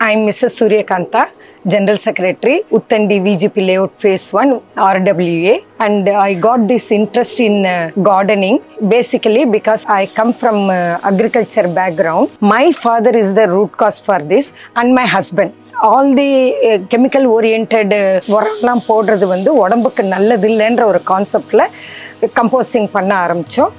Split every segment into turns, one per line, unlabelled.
I'm Mrs. Suryakanta, General Secretary, Uttandi VGP Layout Phase 1, RWA. And I got this interest in uh, gardening basically because I come from uh, agriculture background. My father is the root cause for this and my husband. All the chemical orient உரம்லாம் போடுறது வந்து உடம்புக்கு நல்லது இல்லைன்ற ஒரு கான்செப்டில் composting பண்ண ஆரம்பித்தோம்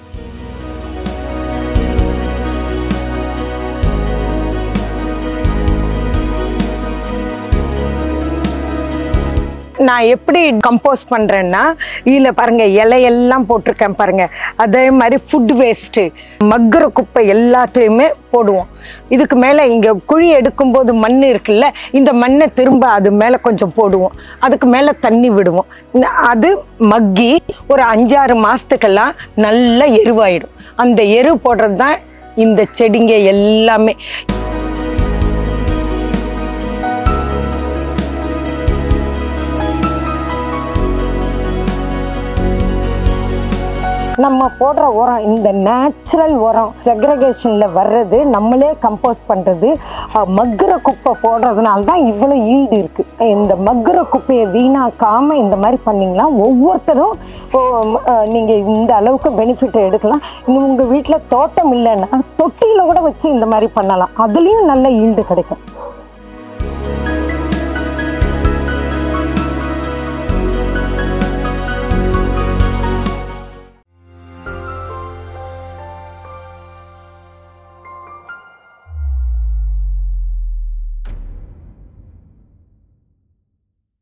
நான் எப்படி கம்போஸ் பண்ணுறேன்னா இதில் பாருங்க இலையெல்லாம் போட்டிருக்கேன் பாருங்க அதே மாதிரி ஃபுட் வேஸ்ட்டு மக்குற குப்பை எல்லாத்தையுமே போடுவோம் இதுக்கு மேலே இங்கே குழி எடுக்கும்போது மண் இருக்குல்ல இந்த மண்ணை திரும்ப அது மேலே கொஞ்சம் போடுவோம் அதுக்கு மேலே தண்ணி விடுவோம் ந- அது மக்கி ஒரு அஞ்சாறு மாதத்துக்கெல்லாம் நல்ல எருவாயிடும் அந்த எரு போடுறது தான் இந்த செடிங்க எல்லாமே நம்ம போடுற உரம் இந்த நேச்சுரல் உரம் செக்ரகேஷனில் வர்றது நம்மளே கம்போஸ் பண்ணுறது மக்குற குப்பை போடுறதுனால தான் இவ்வளோ ஈல்டு இருக்குது இந்த மக்குற குப்பையை வீணாக்காமல் இந்த மாதிரி பண்ணிங்கன்னா ஒவ்வொருத்தரும் நீங்கள் இந்த அளவுக்கு பெனிஃபிட் எடுக்கலாம் உங்கள் வீட்டில் தோட்டம் இல்லைன்னா தொட்டியில் கூட வச்சு இந்த மாதிரி பண்ணலாம் அதுலேயும் நல்ல ஈல்டு கிடைக்கும்